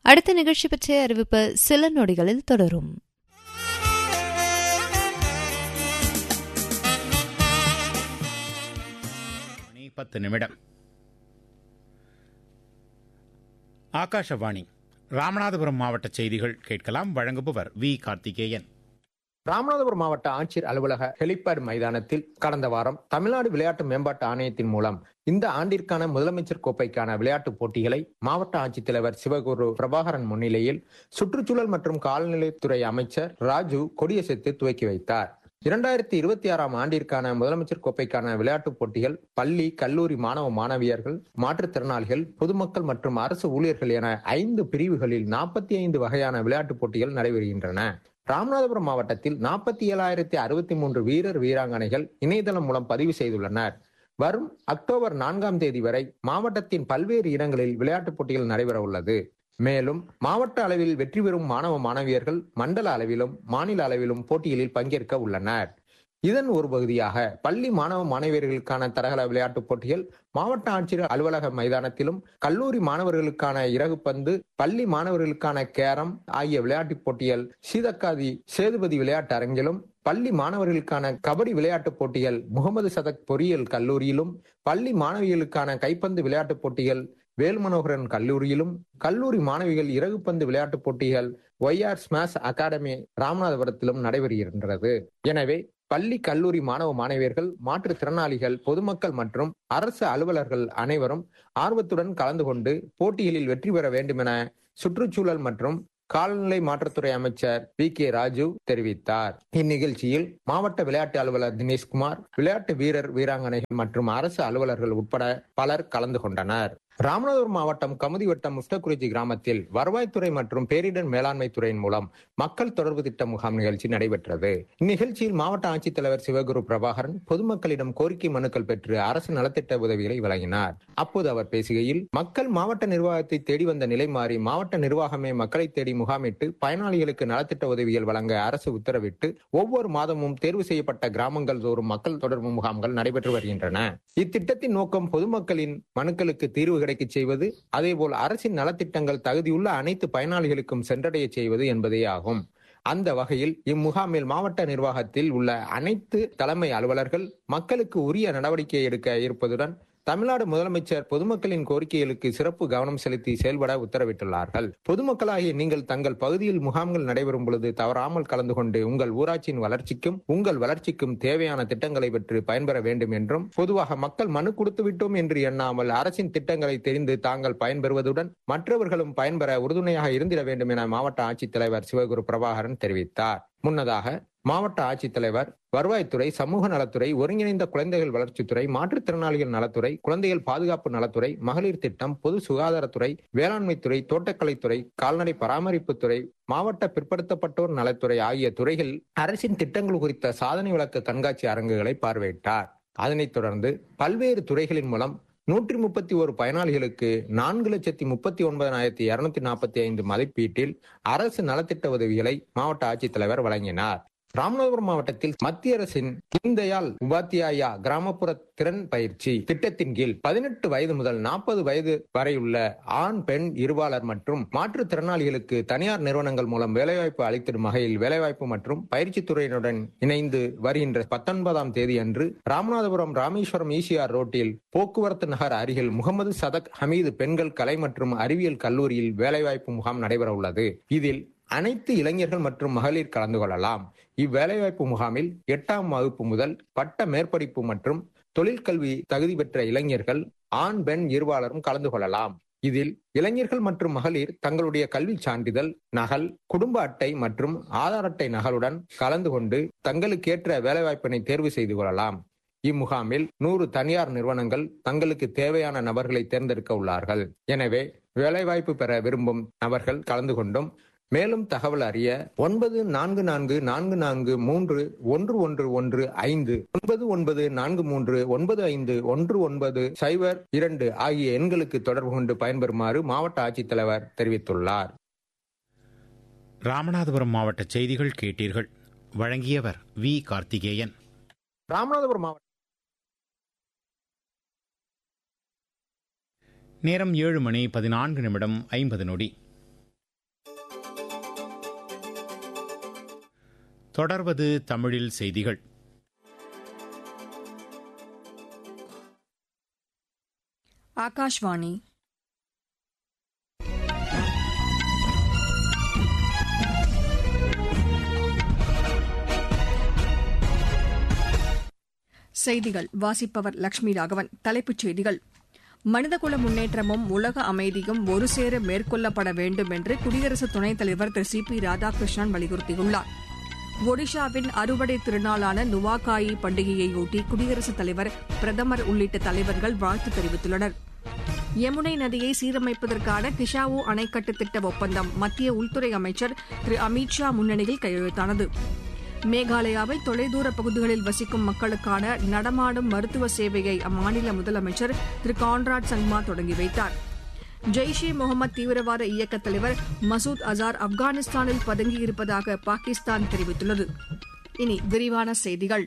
அடுத்த நிகழ்ச்சி பற்றிய அறிவிப்பு சில நொடிகளில் தொடரும் மணி பத்து நிமிடம் ஆகாஷவாணி ராமநாதபுரம் மாவட்ட செய்திகள் கேட்கலாம் வழங்குபவர் வி கார்த்திகேயன் ராமநாதபுரம் மாவட்ட ஆட்சியர் அலுவலக ஹெலிபேட் மைதானத்தில் கடந்த வாரம் தமிழ்நாடு விளையாட்டு மேம்பாட்டு ஆணையத்தின் மூலம் இந்த ஆண்டிற்கான முதலமைச்சர் கோப்பைக்கான விளையாட்டுப் போட்டிகளை மாவட்ட ஆட்சித்தலைவர் சிவகுரு பிரபாகரன் முன்னிலையில் சுற்றுச்சூழல் மற்றும் காலநிலைத்துறை அமைச்சர் ராஜு கொடியசைத்து துவக்கி வைத்தார் இரண்டாயிரத்தி இருபத்தி ஆறாம் ஆண்டிற்கான முதலமைச்சர் கோப்பைக்கான விளையாட்டுப் போட்டிகள் பள்ளி கல்லூரி மாணவ மாணவியர்கள் மாற்றுத்திறனாளிகள் பொதுமக்கள் மற்றும் அரசு ஊழியர்கள் என ஐந்து பிரிவுகளில் நாற்பத்தி ஐந்து வகையான விளையாட்டுப் போட்டிகள் நடைபெறுகின்றன ராமநாதபுரம் மாவட்டத்தில் நாற்பத்தி ஏழாயிரத்தி அறுபத்தி மூன்று வீரர் வீராங்கனைகள் இணையதளம் மூலம் பதிவு செய்துள்ளனர் வரும் அக்டோபர் நான்காம் தேதி வரை மாவட்டத்தின் பல்வேறு இடங்களில் விளையாட்டுப் போட்டிகள் நடைபெற உள்ளது மேலும் மாவட்ட அளவில் வெற்றி பெறும் மாணவ மாணவியர்கள் மண்டல அளவிலும் மாநில அளவிலும் போட்டிகளில் பங்கேற்க உள்ளனர் இதன் ஒரு பகுதியாக பள்ளி மாணவ மாணவியர்களுக்கான தடகள விளையாட்டுப் போட்டிகள் மாவட்ட ஆட்சியர் அலுவலக மைதானத்திலும் கல்லூரி மாணவர்களுக்கான இறகுப்பந்து பள்ளி மாணவர்களுக்கான கேரம் ஆகிய விளையாட்டுப் போட்டிகள் சீதக்காதி சேதுபதி விளையாட்டு அரங்கிலும் பள்ளி மாணவர்களுக்கான கபடி விளையாட்டுப் போட்டிகள் முகமது சதக் பொறியியல் கல்லூரியிலும் பள்ளி மாணவிகளுக்கான கைப்பந்து விளையாட்டுப் போட்டிகள் வேல்மனோகரன் கல்லூரியிலும் கல்லூரி மாணவிகள் இறகுப்பந்து விளையாட்டுப் போட்டிகள் ஒய்ஆர் ஸ்மாஷ் அகாடமி ராமநாதபுரத்திலும் நடைபெறுகின்றது எனவே பள்ளி கல்லூரி மாணவ மாணவியர்கள் மாற்றுத்திறனாளிகள் பொதுமக்கள் மற்றும் அரசு அலுவலர்கள் அனைவரும் ஆர்வத்துடன் கலந்து கொண்டு போட்டிகளில் வெற்றி பெற வேண்டும் என சுற்றுச்சூழல் மற்றும் காலநிலை மாற்றத்துறை அமைச்சர் பி கே ராஜு தெரிவித்தார் இந்நிகழ்ச்சியில் மாவட்ட விளையாட்டு அலுவலர் தினேஷ்குமார் விளையாட்டு வீரர் வீராங்கனைகள் மற்றும் அரசு அலுவலர்கள் உட்பட பலர் கலந்து கொண்டனர் ராமநாதபுரம் மாவட்டம் கமுதி வட்டம் முஸ்டகுறிச்சி கிராமத்தில் வருவாய்த்துறை மற்றும் பேரிடர் மேலாண்மை துறையின் மூலம் மக்கள் தொடர்பு திட்ட முகாம் நிகழ்ச்சி நடைபெற்றது இந்நிகழ்ச்சியில் மாவட்ட ஆட்சித்தலைவர் சிவகுரு பிரபாகரன் பொதுமக்களிடம் கோரிக்கை மனுக்கள் பெற்று அரசு நலத்திட்ட உதவிகளை வழங்கினார் அப்போது அவர் பேசுகையில் மக்கள் மாவட்ட நிர்வாகத்தை தேடி வந்த நிலை மாறி மாவட்ட நிர்வாகமே மக்களை தேடி முகாமிட்டு பயனாளிகளுக்கு நலத்திட்ட உதவிகள் வழங்க அரசு உத்தரவிட்டு ஒவ்வொரு மாதமும் தேர்வு செய்யப்பட்ட கிராமங்கள் தோறும் மக்கள் தொடர்பு முகாம்கள் நடைபெற்று வருகின்றன இத்திட்டத்தின் நோக்கம் பொதுமக்களின் மனுக்களுக்கு தீர்வு கிடைக்கச் செய்வது அதேபோல் அரசின் நலத்திட்டங்கள் தகுதியுள்ள அனைத்து பயனாளிகளுக்கும் சென்றடைய செய்வது என்பதே ஆகும் அந்த வகையில் இம்முகாமில் மாவட்ட நிர்வாகத்தில் உள்ள அனைத்து தலைமை அலுவலர்கள் மக்களுக்கு உரிய நடவடிக்கை எடுக்க இருப்பதுடன் தமிழ்நாடு முதலமைச்சர் பொதுமக்களின் கோரிக்கைகளுக்கு சிறப்பு கவனம் செலுத்தி செயல்பட உத்தரவிட்டுள்ளார்கள் பொதுமக்களாகிய நீங்கள் தங்கள் பகுதியில் முகாம்கள் நடைபெறும் பொழுது தவறாமல் கலந்து கொண்டு உங்கள் ஊராட்சியின் வளர்ச்சிக்கும் உங்கள் வளர்ச்சிக்கும் தேவையான திட்டங்களை பெற்று பயன்பெற வேண்டும் என்றும் பொதுவாக மக்கள் மனு கொடுத்து விட்டோம் என்று எண்ணாமல் அரசின் திட்டங்களை தெரிந்து தாங்கள் பயன்பெறுவதுடன் மற்றவர்களும் பயன்பெற உறுதுணையாக இருந்திட வேண்டும் என மாவட்ட ஆட்சித்தலைவர் சிவகுரு பிரபாகரன் தெரிவித்தார் முன்னதாக மாவட்ட ஆட்சித்தலைவர் வருவாய்த்துறை சமூக நலத்துறை ஒருங்கிணைந்த குழந்தைகள் வளர்ச்சித்துறை மாற்றுத்திறனாளிகள் நலத்துறை குழந்தைகள் பாதுகாப்பு நலத்துறை மகளிர் திட்டம் பொது சுகாதாரத்துறை வேளாண்மைத்துறை தோட்டக்கலைத்துறை கால்நடை பராமரிப்புத்துறை மாவட்ட பிற்படுத்தப்பட்டோர் நலத்துறை ஆகிய துறைகள் அரசின் திட்டங்கள் குறித்த சாதனை விளக்க கண்காட்சி அரங்குகளை பார்வையிட்டார் அதனைத் தொடர்ந்து பல்வேறு துறைகளின் மூலம் நூற்றி முப்பத்தி ஒரு பயனாளிகளுக்கு நான்கு லட்சத்தி முப்பத்தி ஒன்பதாயிரத்தி இருநூத்தி நாற்பத்தி ஐந்து மதிப்பீட்டில் அரசு நலத்திட்ட உதவிகளை மாவட்ட ஆட்சித்தலைவர் வழங்கினார் ராமநாதபுரம் மாவட்டத்தில் மத்திய அரசின் தீன்தயாள் உபாத்தியாயா கிராமப்புற திறன் பயிற்சி திட்டத்தின் கீழ் பதினெட்டு வயது முதல் நாற்பது வயது வரையுள்ள ஆண் பெண் இருபாளர் மற்றும் மாற்றுத்திறனாளிகளுக்கு தனியார் நிறுவனங்கள் மூலம் வேலைவாய்ப்பு அளித்திடும் வகையில் வேலைவாய்ப்பு மற்றும் பயிற்சி துறையினுடன் இணைந்து வருகின்ற பத்தொன்பதாம் தேதி அன்று ராமநாதபுரம் ராமேஸ்வரம் ஈசிஆர் ரோட்டில் போக்குவரத்து நகர் அருகில் முகமது சதக் ஹமீது பெண்கள் கலை மற்றும் அறிவியல் கல்லூரியில் வேலைவாய்ப்பு முகாம் நடைபெற உள்ளது இதில் அனைத்து இளைஞர்கள் மற்றும் மகளிர் கலந்து கொள்ளலாம் இவ்வேலைவாய்ப்பு முகாமில் எட்டாம் வகுப்பு முதல் பட்ட மேற்படிப்பு மற்றும் தொழிற்கல்வி தகுதி பெற்ற இளைஞர்கள் ஆண் பெண் இருபாலரும் கலந்து கொள்ளலாம் இதில் இளைஞர்கள் மற்றும் மகளிர் தங்களுடைய கல்வி சான்றிதழ் நகல் குடும்ப அட்டை மற்றும் ஆதார் அட்டை நகலுடன் கலந்து கொண்டு தங்களுக்கேற்ற வேலைவாய்ப்பினை தேர்வு செய்து கொள்ளலாம் இம்முகாமில் நூறு தனியார் நிறுவனங்கள் தங்களுக்கு தேவையான நபர்களை தேர்ந்தெடுக்க உள்ளார்கள் எனவே வேலைவாய்ப்பு பெற விரும்பும் நபர்கள் கலந்து கொண்டும் மேலும் தகவல் அறிய ஒன்பது நான்கு நான்கு நான்கு நான்கு மூன்று ஒன்று ஒன்று ஒன்று ஐந்து ஒன்பது ஒன்பது நான்கு மூன்று ஒன்பது ஐந்து ஒன்று ஒன்பது சைபர் இரண்டு ஆகிய எண்களுக்கு தொடர்பு கொண்டு பயன்பெறுமாறு மாவட்ட ஆட்சித்தலைவர் தெரிவித்துள்ளார் ராமநாதபுரம் மாவட்ட செய்திகள் கேட்டீர்கள் வழங்கியவர் வி கார்த்திகேயன் ராமநாதபுரம் மாவட்ட நேரம் ஏழு மணி பதினான்கு நிமிடம் ஐம்பது நொடி தொடர்வது தமிழில் செய்திகள் ஆகாஷ்வாணி செய்திகள் வாசிப்பவர் லட்சுமி ராகவன் தலைப்புச் செய்திகள் மனிதகுல முன்னேற்றமும் உலக அமைதியும் ஒருசேர மேற்கொள்ளப்பட வேண்டும் என்று குடியரசு துணைத் தலைவர் திரு சி பி ராதாகிருஷ்ணன் வலியுறுத்தியுள்ளார் ஒடிஷாவின் அறுவடை திருநாளான நுவாகாயி பண்டிகையையொட்டி குடியரசுத் தலைவர் பிரதமர் உள்ளிட்ட தலைவர்கள் வாழ்த்து தெரிவித்துள்ளனர் யமுனை நதியை சீரமைப்பதற்கான கிஷாவு அணைக்கட்டு திட்ட ஒப்பந்தம் மத்திய உள்துறை அமைச்சர் திரு அமித் ஷா முன்னணியில் கையெழுத்தானது மேகாலயாவில் தொலைதூர பகுதிகளில் வசிக்கும் மக்களுக்கான நடமாடும் மருத்துவ சேவையை அம்மாநில முதலமைச்சர் திரு கான்ராட் சங்மா தொடங்கி வைத்தார் ஜெய்ஷ் இ முகமது தீவிரவாத இயக்க தலைவர் மசூத் அசார் ஆப்கானிஸ்தானில் பதுங்கியிருப்பதாக பாகிஸ்தான் தெரிவித்துள்ளது இனி விரிவான செய்திகள்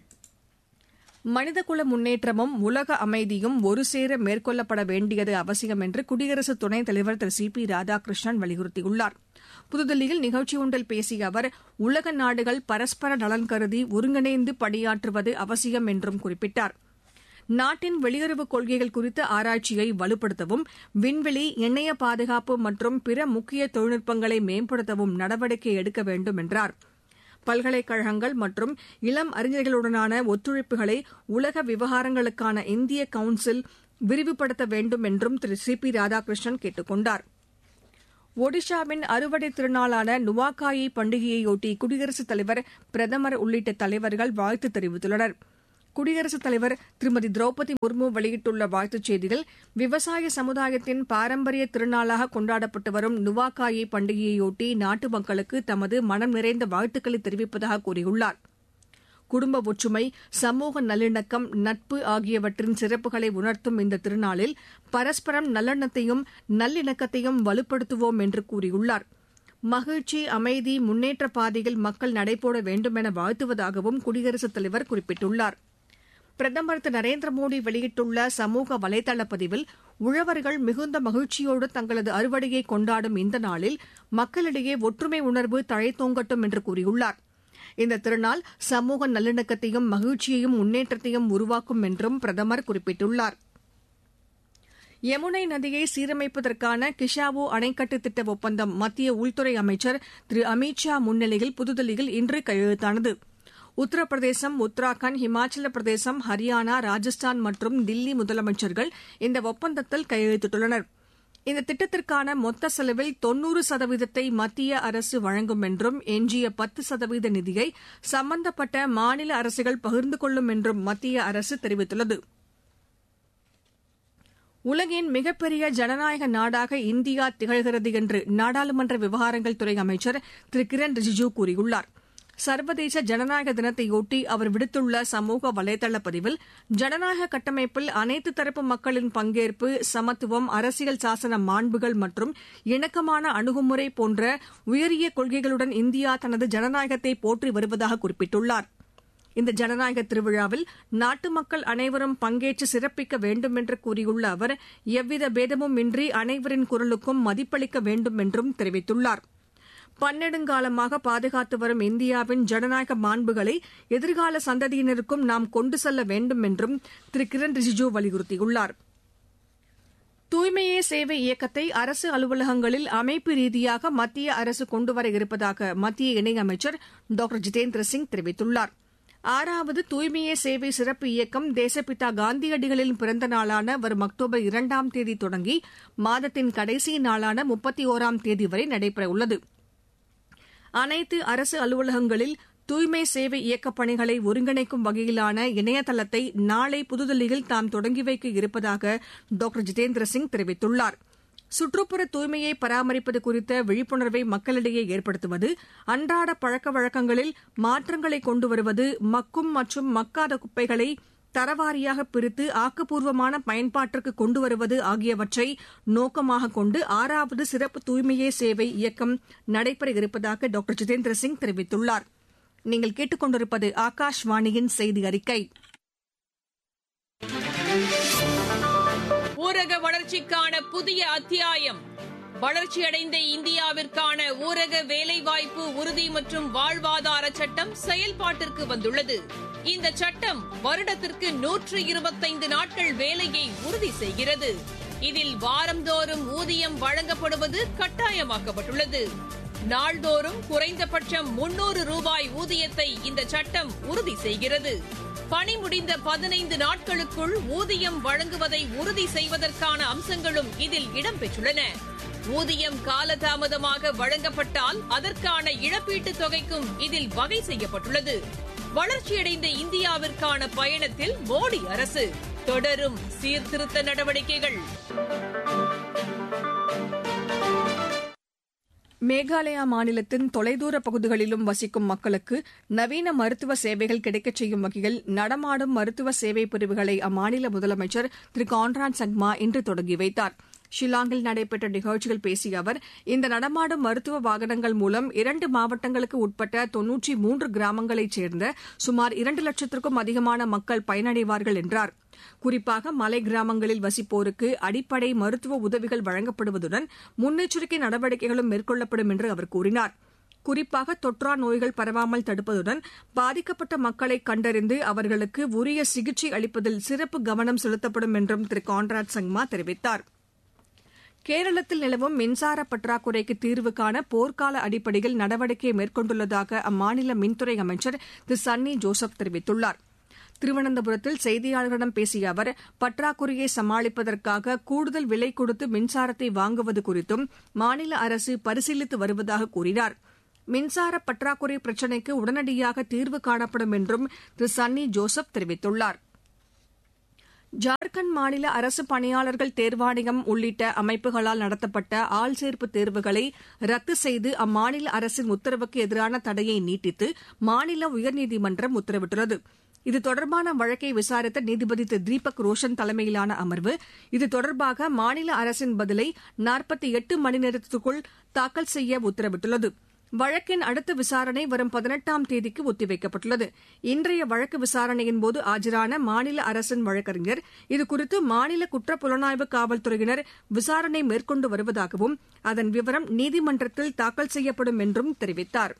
மனிதகுல முன்னேற்றமும் உலக அமைதியும் ஒருசேர மேற்கொள்ளப்பட வேண்டியது அவசியம் என்று குடியரசு துணைத் தலைவர் திரு சி பி ராதாகிருஷ்ணன் வலியுறுத்தியுள்ளார் புதுதில்லியில் நிகழ்ச்சி ஒன்றில் பேசிய அவர் உலக நாடுகள் பரஸ்பர நலன் கருதி ஒருங்கிணைந்து பணியாற்றுவது அவசியம் என்றும் குறிப்பிட்டார் நாட்டின் வெளியுறவு கொள்கைகள் குறித்த ஆராய்ச்சியை வலுப்படுத்தவும் விண்வெளி இணைய பாதுகாப்பு மற்றும் பிற முக்கிய தொழில்நுட்பங்களை மேம்படுத்தவும் நடவடிக்கை எடுக்க வேண்டும் என்றார் பல்கலைக்கழகங்கள் மற்றும் இளம் அறிஞர்களுடனான ஒத்துழைப்புகளை உலக விவகாரங்களுக்கான இந்திய கவுன்சில் விரிவுபடுத்த வேண்டும் என்றும் திரு சி பி ராதாகிருஷ்ணன் கேட்டுக் கொண்டார் ஒடிஷாவின் அறுவடை திருநாளான நுவாகாயி பண்டிகையையொட்டி குடியரசுத் தலைவர் பிரதமர் உள்ளிட்ட தலைவர்கள் வாழ்த்து தெரிவித்துள்ளனர் குடியரசுத் தலைவர் திருமதி திரௌபதி முர்மு வெளியிட்டுள்ள வாழ்த்துச் செய்தியில் விவசாய சமுதாயத்தின் பாரம்பரிய திருநாளாக கொண்டாடப்பட்டு வரும் நுவாகாயி பண்டிகையையொட்டி நாட்டு மக்களுக்கு தமது மனம் நிறைந்த வாழ்த்துக்களை தெரிவிப்பதாக கூறியுள்ளார் குடும்ப ஒற்றுமை சமூக நல்லிணக்கம் நட்பு ஆகியவற்றின் சிறப்புகளை உணர்த்தும் இந்த திருநாளில் பரஸ்பரம் நல்லெண்ணத்தையும் நல்லிணக்கத்தையும் வலுப்படுத்துவோம் என்று கூறியுள்ளார் மகிழ்ச்சி அமைதி முன்னேற்ற பாதையில் மக்கள் நடைபோட வேண்டும் என வாழ்த்துவதாகவும் குடியரசுத் தலைவர் குறிப்பிட்டுள்ளார் பிரதமர் திரு நரேந்திர மோடி வெளியிட்டுள்ள சமூக வலைதள பதிவில் உழவர்கள் மிகுந்த மகிழ்ச்சியோடு தங்களது அறுவடையை கொண்டாடும் இந்த நாளில் மக்களிடையே ஒற்றுமை உணர்வு தழைத்தோங்கட்டும் என்று கூறியுள்ளார் இந்த திருநாள் சமூக நல்லிணக்கத்தையும் மகிழ்ச்சியையும் முன்னேற்றத்தையும் உருவாக்கும் என்றும் பிரதமர் குறிப்பிட்டுள்ளார் யமுனை நதியை சீரமைப்பதற்கான கிஷாவு அணைக்கட்டு திட்ட ஒப்பந்தம் மத்திய உள்துறை அமைச்சர் திரு அமித் ஷா முன்னிலையில் புதுதில்லியில் இன்று கையெழுத்தானது உத்தரப்பிரதேசம் உத்தராகண்ட் ஹிமாச்சல பிரதேசம் ஹரியானா ராஜஸ்தான் மற்றும் தில்லி முதலமைச்சர்கள் இந்த ஒப்பந்தத்தில் கையெழுத்திட்டுள்ளனர் இந்த திட்டத்திற்கான மொத்த செலவில் தொன்னூறு சதவீதத்தை மத்திய அரசு வழங்கும் என்றும் எஞ்சிய பத்து சதவீத நிதியை சம்பந்தப்பட்ட மாநில அரசுகள் பகிர்ந்து கொள்ளும் என்றும் மத்திய அரசு தெரிவித்துள்ளது உலகின் மிகப்பெரிய ஜனநாயக நாடாக இந்தியா திகழ்கிறது என்று நாடாளுமன்ற விவகாரங்கள் துறை அமைச்சர் திரு கிரண் ரிஜிஜூ கூறியுள்ளார் சர்வதேச ஜனநாயக தினத்தையொட்டி அவர் விடுத்துள்ள சமூக வலைதள பதிவில் ஜனநாயக கட்டமைப்பில் அனைத்து தரப்பு மக்களின் பங்கேற்பு சமத்துவம் அரசியல் சாசன மாண்புகள் மற்றும் இணக்கமான அணுகுமுறை போன்ற உயரிய கொள்கைகளுடன் இந்தியா தனது ஜனநாயகத்தை போற்றி வருவதாக குறிப்பிட்டுள்ளார் இந்த ஜனநாயக திருவிழாவில் நாட்டு மக்கள் அனைவரும் பங்கேற்று சிறப்பிக்க வேண்டும் என்று கூறியுள்ள அவர் எவ்வித பேதமும் இன்றி அனைவரின் குரலுக்கும் மதிப்பளிக்க வேண்டும் என்றும் தெரிவித்துள்ளார் பன்னெடுங்காலமாக பாதுகாத்து வரும் இந்தியாவின் ஜனநாயக மாண்புகளை எதிர்கால சந்ததியினருக்கும் நாம் கொண்டு செல்ல வேண்டும் என்றும் திரு கிரண் ரிஜிஜூ வலியுறுத்தியுள்ளார் தூய்மையே சேவை இயக்கத்தை அரசு அலுவலகங்களில் அமைப்பு ரீதியாக மத்திய அரசு கொண்டுவர இருப்பதாக மத்திய இணையமைச்சர் டாக்டர் ஜிதேந்திர சிங் தெரிவித்துள்ளார் ஆறாவது தூய்மையே சேவை சிறப்பு இயக்கம் தேசப்பிதா காந்தியடிகளின் பிறந்த நாளான வரும் அக்டோபர் இரண்டாம் தேதி தொடங்கி மாதத்தின் கடைசி நாளான முப்பத்தி ஓராம் தேதி வரை நடைபெறவுள்ளது அனைத்து அரசு அலுவலகங்களில் தூய்மை சேவை இயக்கப் பணிகளை ஒருங்கிணைக்கும் வகையிலான இணையதளத்தை நாளை புதுதில்லியில் தாம் தொடங்கி வைக்க இருப்பதாக டாக்டர் ஜிதேந்திர சிங் தெரிவித்துள்ளார் சுற்றுப்புற தூய்மையை பராமரிப்பது குறித்த விழிப்புணர்வை மக்களிடையே ஏற்படுத்துவது அன்றாட பழக்க வழக்கங்களில் மாற்றங்களை கொண்டு வருவது மக்கும் மற்றும் மக்காத குப்பைகளை தரவாரியாக பிரித்து ஆக்கப்பூர்வமான பயன்பாட்டிற்கு கொண்டு வருவது ஆகியவற்றை நோக்கமாக கொண்டு ஆறாவது சிறப்பு தூய்மையே சேவை இயக்கம் நடைபெற இருப்பதாக டாக்டர் ஜிதேந்திர சிங் தெரிவித்துள்ளார் நீங்கள் கேட்டுக்கொண்டிருப்பது ஆகாஷ்வாணியின் செய்தி அறிக்கை ஊரக வளர்ச்சிக்கான புதிய அத்தியாயம் வளர்ச்சியடைந்த இந்தியாவிற்கான ஊரக வேலைவாய்ப்பு உறுதி மற்றும் வாழ்வாதார சட்டம் செயல்பாட்டிற்கு வந்துள்ளது இந்த சட்டம் வருடத்திற்கு நூற்று இருபத்தைந்து நாட்கள் வேலையை உறுதி செய்கிறது இதில் வாரந்தோறும் ஊதியம் வழங்கப்படுவது கட்டாயமாக்கப்பட்டுள்ளது நாள்தோறும் குறைந்தபட்சம் முன்னூறு ரூபாய் ஊதியத்தை இந்த சட்டம் உறுதி செய்கிறது பணி முடிந்த பதினைந்து நாட்களுக்குள் ஊதியம் வழங்குவதை உறுதி செய்வதற்கான அம்சங்களும் இதில் இடம்பெற்றுள்ளன ஊதியம் காலதாமதமாக வழங்கப்பட்டால் அதற்கான இழப்பீட்டுத் தொகைக்கும் இதில் வகை செய்யப்பட்டுள்ளது வளர்ச்சியடைந்த இந்தியாவிற்கான பயணத்தில் மோடி அரசு தொடரும் சீர்திருத்த நடவடிக்கைகள் மேகாலயா மாநிலத்தின் தொலைதூர பகுதிகளிலும் வசிக்கும் மக்களுக்கு நவீன மருத்துவ சேவைகள் கிடைக்கச் செய்யும் வகையில் நடமாடும் மருத்துவ சேவை பிரிவுகளை அம்மாநில முதலமைச்சர் திரு கான்ராட் சங்மா இன்று தொடங்கி வைத்தார் ஷில்லாங்கில் நடைபெற்ற நிகழ்ச்சியில் பேசிய அவர் இந்த நடமாடும் மருத்துவ வாகனங்கள் மூலம் இரண்டு மாவட்டங்களுக்கு உட்பட்ட தொன்னூற்றி மூன்று கிராமங்களைச் சேர்ந்த சுமார் இரண்டு லட்சத்திற்கும் அதிகமான மக்கள் பயனடைவார்கள் என்றார் குறிப்பாக மலை கிராமங்களில் வசிப்போருக்கு அடிப்படை மருத்துவ உதவிகள் வழங்கப்படுவதுடன் முன்னெச்சரிக்கை நடவடிக்கைகளும் மேற்கொள்ளப்படும் என்று அவர் கூறினார் குறிப்பாக தொற்றா நோய்கள் பரவாமல் தடுப்பதுடன் பாதிக்கப்பட்ட மக்களை கண்டறிந்து அவர்களுக்கு உரிய சிகிச்சை அளிப்பதில் சிறப்பு கவனம் செலுத்தப்படும் என்றும் திரு கான்ராட் சங்மா தெரிவித்தாா் கேரளத்தில் நிலவும் மின்சார பற்றாக்குறைக்கு தீர்வு காண போர்க்கால அடிப்படையில் நடவடிக்கை மேற்கொண்டுள்ளதாக அம்மாநில மின்துறை அமைச்சர் திரு சன்னி ஜோசப் தெரிவித்துள்ளார் திருவனந்தபுரத்தில் செய்தியாளர்களிடம் பேசிய அவர் பற்றாக்குறையை சமாளிப்பதற்காக கூடுதல் விலை கொடுத்து மின்சாரத்தை வாங்குவது குறித்தும் மாநில அரசு பரிசீலித்து வருவதாக கூறினார் மின்சார பற்றாக்குறை பிரச்சினைக்கு உடனடியாக தீர்வு காணப்படும் என்றும் திரு சன்னி ஜோசப் தெரிவித்துள்ளாா் ஜார்க்கண்ட் மாநில அரசு பணியாளர்கள் தேர்வாணையம் உள்ளிட்ட அமைப்புகளால் நடத்தப்பட்ட ஆள் சேர்ப்பு தேர்வுகளை ரத்து செய்து அம்மாநில அரசின் உத்தரவுக்கு எதிரான தடையை நீட்டித்து மாநில உயர்நீதிமன்றம் உத்தரவிட்டுள்ளது இது தொடர்பான வழக்கை விசாரித்த நீதிபதி திரு தீபக் ரோஷன் தலைமையிலான அமர்வு இது தொடர்பாக மாநில அரசின் பதிலை நாற்பத்தி எட்டு மணி நேரத்திற்குள் தாக்கல் செய்ய உத்தரவிட்டுள்ளது வழக்கின் அடுத்த விசாரணை வரும் பதினெட்டாம் தேதிக்கு ஒத்திவைக்கப்பட்டுள்ளது இன்றைய வழக்கு விசாரணையின்போது ஆஜரான மாநில அரசின் வழக்கறிஞர் இதுகுறித்து மாநில குற்றப் புலனாய்வு காவல்துறையினர் விசாரணை மேற்கொண்டு வருவதாகவும் அதன் விவரம் நீதிமன்றத்தில் தாக்கல் செய்யப்படும் என்றும் தெரிவித்தார்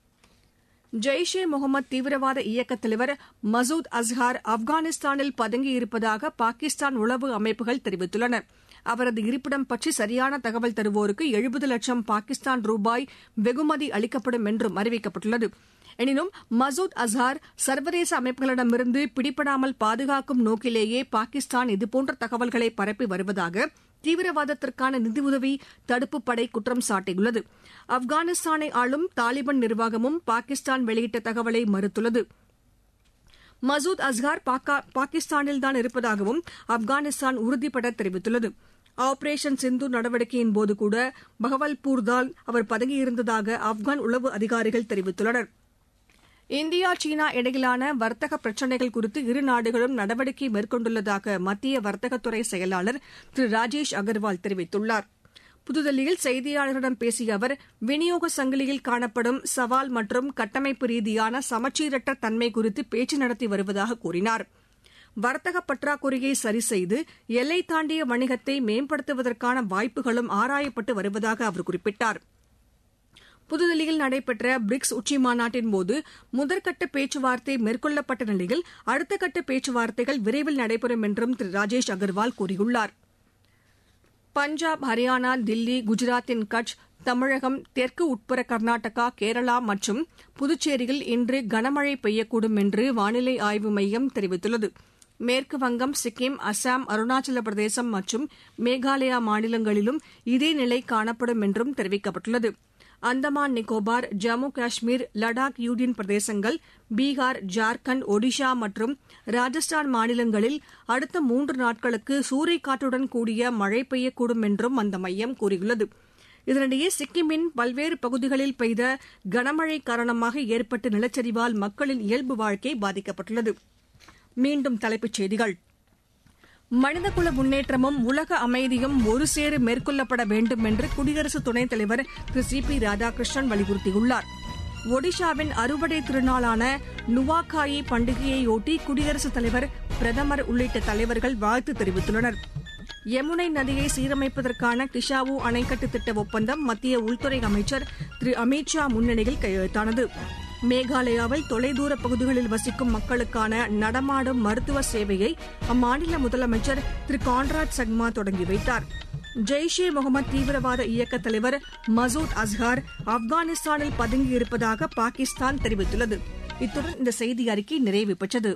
ஜெய்ஷே முகமது தீவிரவாத இயக்கத் தலைவர் மசூத் அஸ்ஹார் ஆப்கானிஸ்தானில் பதுங்கியிருப்பதாக பாகிஸ்தான் உளவு அமைப்புகள் தெரிவித்துள்ளன அவரது இருப்பிடம் பற்றி சரியான தகவல் தருவோருக்கு எழுபது லட்சம் பாகிஸ்தான் ரூபாய் வெகுமதி அளிக்கப்படும் என்றும் அறிவிக்கப்பட்டுள்ளது எனினும் மசூத் அஸ்ஹார் சர்வதேச அமைப்புகளிடமிருந்து பிடிபடாமல் பாதுகாக்கும் நோக்கிலேயே பாகிஸ்தான் இதுபோன்ற தகவல்களை பரப்பி வருவதாக தீவிரவாதத்திற்கான நிதியுதவி தடுப்பு படை குற்றம் சாட்டியுள்ளது ஆப்கானிஸ்தானை ஆளும் தாலிபான் நிர்வாகமும் பாகிஸ்தான் வெளியிட்ட தகவலை மறுத்துள்ளது மசூத் அஸ்ஹார் பாகிஸ்தானில்தான் இருப்பதாகவும் ஆப்கானிஸ்தான் உறுதிபட தெரிவித்துள்ளது ஆபரேஷன் சிந்து நடவடிக்கையின் போது கூட பகவல்பூர்தான் அவர் பதங்கியிருந்ததாக ஆப்கான் உளவு அதிகாரிகள் தெரிவித்துள்ளனர் இந்தியா சீனா இடையிலான வர்த்தக பிரச்சினைகள் குறித்து இரு நாடுகளும் நடவடிக்கை மேற்கொண்டுள்ளதாக மத்திய வர்த்தகத்துறை செயலாளர் திரு ராஜேஷ் அகர்வால் தெரிவித்துள்ளார் புதுதில்லியில் செய்தியாளர்களிடம் பேசிய அவர் விநியோக சங்கிலியில் காணப்படும் சவால் மற்றும் கட்டமைப்பு ரீதியான சமச்சீரற்ற தன்மை குறித்து பேச்சு நடத்தி வருவதாக கூறினார் வர்த்தக பற்றாக்குறையை சரி செய்து எல்லை தாண்டிய வணிகத்தை மேம்படுத்துவதற்கான வாய்ப்புகளும் ஆராயப்பட்டு வருவதாக அவர் குறிப்பிட்டார் புதுதில்லியில் நடைபெற்ற பிரிக்ஸ் உச்சி மாநாட்டின் போது முதற்கட்ட பேச்சுவார்த்தை மேற்கொள்ளப்பட்ட நிலையில் அடுத்த கட்ட பேச்சுவார்த்தைகள் விரைவில் நடைபெறும் என்றும் திரு ராஜேஷ் அகர்வால் கூறியுள்ளார் பஞ்சாப் ஹரியானா தில்லி குஜராத்தின் கட்ச் தமிழகம் தெற்கு உட்புற கர்நாடகா கேரளா மற்றும் புதுச்சேரியில் இன்று கனமழை பெய்யக்கூடும் என்று வானிலை ஆய்வு மையம் தெரிவித்துள்ளது மேற்கு வங்கம் சிக்கிம் அசாம் அருணாச்சல பிரதேசம் மற்றும் மேகாலயா மாநிலங்களிலும் இதே நிலை காணப்படும் என்றும் தெரிவிக்கப்பட்டுள்ளது அந்தமான் நிக்கோபார் ஜம்மு காஷ்மீர் லடாக் யூனியன் பிரதேசங்கள் பீகார் ஜார்க்கண்ட் ஒடிஷா மற்றும் ராஜஸ்தான் மாநிலங்களில் அடுத்த மூன்று நாட்களுக்கு சூறைக்காற்றுடன் கூடிய மழை பெய்யக்கூடும் என்றும் அந்த மையம் கூறியுள்ளது இதனிடையே சிக்கிமின் பல்வேறு பகுதிகளில் பெய்த கனமழை காரணமாக ஏற்பட்ட நிலச்சரிவால் மக்களின் இயல்பு வாழ்க்கை பாதிக்கப்பட்டுள்ளது மீண்டும் தலைப்புச் செய்திகள் மனிதகுல முன்னேற்றமும் உலக அமைதியும் ஒருசேர மேற்கொள்ளப்பட வேண்டும் என்று குடியரசு துணைத் தலைவர் திரு சி பி ராதாகிருஷ்ணன் வலியுறுத்தியுள்ளார் ஒடிஷாவின் அறுவடை திருநாளான நுவாகாயி பண்டிகையையொட்டி குடியரசுத் தலைவர் பிரதமர் உள்ளிட்ட தலைவர்கள் வாழ்த்து தெரிவித்துள்ளனர் யமுனை நதியை சீரமைப்பதற்கான கிஷாவு அணைக்கட்டு திட்ட ஒப்பந்தம் மத்திய உள்துறை அமைச்சர் திரு அமித் ஷா முன்னிலையில் கையெழுத்தானது மேகாலயாவில் தொலைதூர பகுதிகளில் வசிக்கும் மக்களுக்கான நடமாடும் மருத்துவ சேவையை அம்மாநில முதலமைச்சர் திரு கான்ராட் சங்மா தொடங்கி வைத்தார் ஜெய்ஷே முகமது தீவிரவாத இயக்க தலைவர் மசூத் அஸ்ஹார் ஆப்கானிஸ்தானில் பதுங்கியிருப்பதாக பாகிஸ்தான் தெரிவித்துள்ளது இத்துடன் இந்த செய்தி அறிக்கை நிறைவு பெற்றது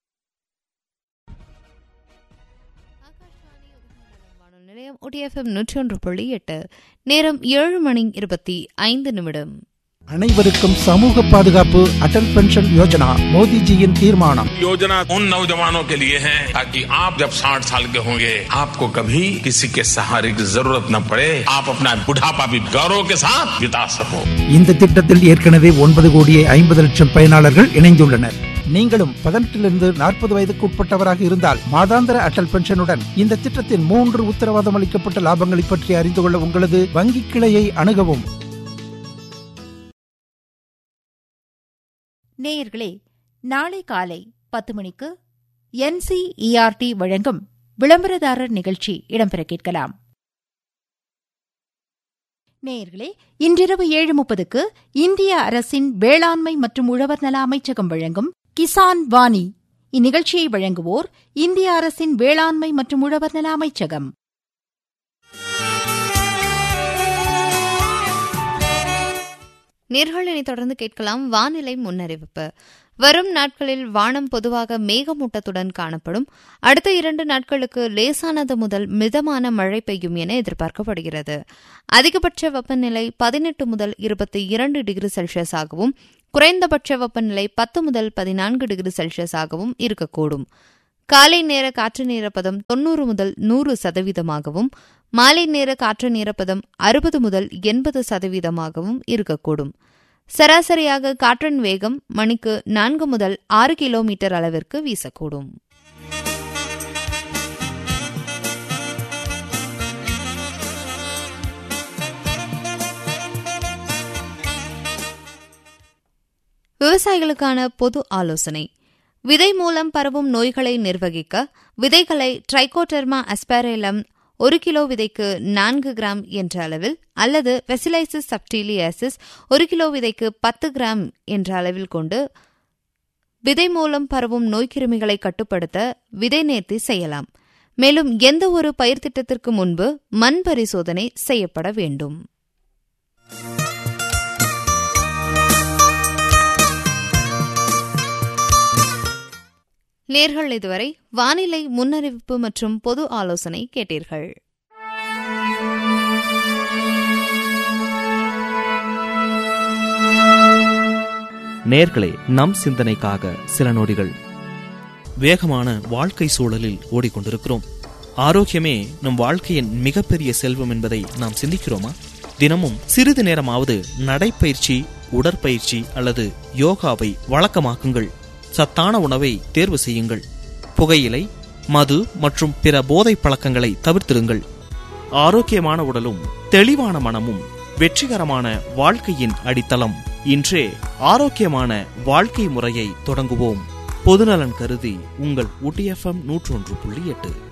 வானொலி நிலையம் ஒடிஎஃப்எம் நூற்றி ஒன்று புள்ளி எட்டு நேரம் ஏழு மணி இருபத்தி ஐந்து நிமிடம் அனைவருக்கும் சமூக பாதுகாப்பு அடல் பென்ஷன் யோஜனா மோடிஜியின் தீர்மானம் योजना उन नौजवानों के लिए है ताकि आप जब 60 साल के होंगे आपको कभी किसी के सहारे की जरूरत न पड़े आप अपना बुढ़ापा भी गौरव के साथ बिता सको இந்த திட்டத்தில் ஏற்கனவே ஒன்பது கோடியே ஐம்பது லட்சம் பயனாளர்கள் இணைந்துள்ளனர் நீங்களும் பதினெட்டிலிருந்து நாற்பது வயதுக்கு உட்பட்டவராக இருந்தால் மாதாந்திர அடல் பென்ஷனுடன் இந்த திட்டத்தின் மூன்று உத்தரவாதம் அளிக்கப்பட்ட லாபங்களை பற்றி அறிந்து கொள்ள உங்களது வங்கி கிளையை அணுகவும் நேயர்களே நாளை காலை பத்து மணிக்கு என்சிஇஆர்டி வழங்கும் விளம்பரதாரர் நிகழ்ச்சி இடம்பெற கேட்கலாம் நேயர்களே இன்றிரவு ஏழு முப்பதுக்கு இந்திய அரசின் வேளாண்மை மற்றும் உழவர் நல அமைச்சகம் வழங்கும் கிசான் வாணி இந்நிகழ்ச்சியை வழங்குவோர் இந்திய அரசின் வேளாண்மை மற்றும் உழவர் நல அமைச்சகம் நேர்களினை தொடர்ந்து கேட்கலாம் வானிலை முன்னறிவிப்பு வரும் நாட்களில் வானம் பொதுவாக மேகமூட்டத்துடன் காணப்படும் அடுத்த இரண்டு நாட்களுக்கு லேசானது முதல் மிதமான மழை பெய்யும் என எதிர்பார்க்கப்படுகிறது அதிகபட்ச வெப்பநிலை பதினெட்டு முதல் இருபத்தி இரண்டு டிகிரி செல்சியஸ் ஆகவும் குறைந்தபட்ச வெப்பநிலை பத்து முதல் பதினான்கு டிகிரி செல்சியஸ் ஆகவும் இருக்கக்கூடும் காலை நேர காற்று நீரப்பதம் தொன்னூறு முதல் நூறு சதவீதமாகவும் மாலை நேர காற்று நீரப்பதம் அறுபது முதல் எண்பது சதவீதமாகவும் இருக்கக்கூடும் சராசரியாக காற்றின் வேகம் மணிக்கு நான்கு முதல் ஆறு கிலோமீட்டர் அளவிற்கு வீசக்கூடும் விவசாயிகளுக்கான பொது ஆலோசனை விதை மூலம் பரவும் நோய்களை நிர்வகிக்க விதைகளை ட்ரைகோடெர்மா அஸ்பாரேலம் ஒரு கிலோ விதைக்கு நான்கு கிராம் என்ற அளவில் அல்லது வெசிலைசிஸ் சப்டீலியாசிஸ் ஒரு கிலோ விதைக்கு பத்து கிராம் என்ற அளவில் கொண்டு விதை மூலம் பரவும் நோய்க்கிருமிகளை கட்டுப்படுத்த விதை நேர்த்தி செய்யலாம் மேலும் எந்த ஒரு பயிர் திட்டத்திற்கு முன்பு மண் பரிசோதனை செய்யப்பட வேண்டும் நேர்கள் இதுவரை வானிலை முன்னறிவிப்பு மற்றும் பொது ஆலோசனை கேட்டீர்கள் நேர்களே நம் சிந்தனைக்காக சில நொடிகள் வேகமான வாழ்க்கை சூழலில் ஓடிக்கொண்டிருக்கிறோம் ஆரோக்கியமே நம் வாழ்க்கையின் மிகப்பெரிய செல்வம் என்பதை நாம் சிந்திக்கிறோமா தினமும் சிறிது நேரமாவது நடைப்பயிற்சி உடற்பயிற்சி அல்லது யோகாவை வழக்கமாக்குங்கள் சத்தான உணவை தேர்வு செய்யுங்கள் புகையிலை மது மற்றும் பிற போதைப் பழக்கங்களை தவிர்த்திருங்கள் ஆரோக்கியமான உடலும் தெளிவான மனமும் வெற்றிகரமான வாழ்க்கையின் அடித்தளம் இன்றே ஆரோக்கியமான வாழ்க்கை முறையை தொடங்குவோம் பொதுநலன் கருதி உங்கள் ஊட்டி எஃப்எம் நூற்றொன்று புள்ளி எட்டு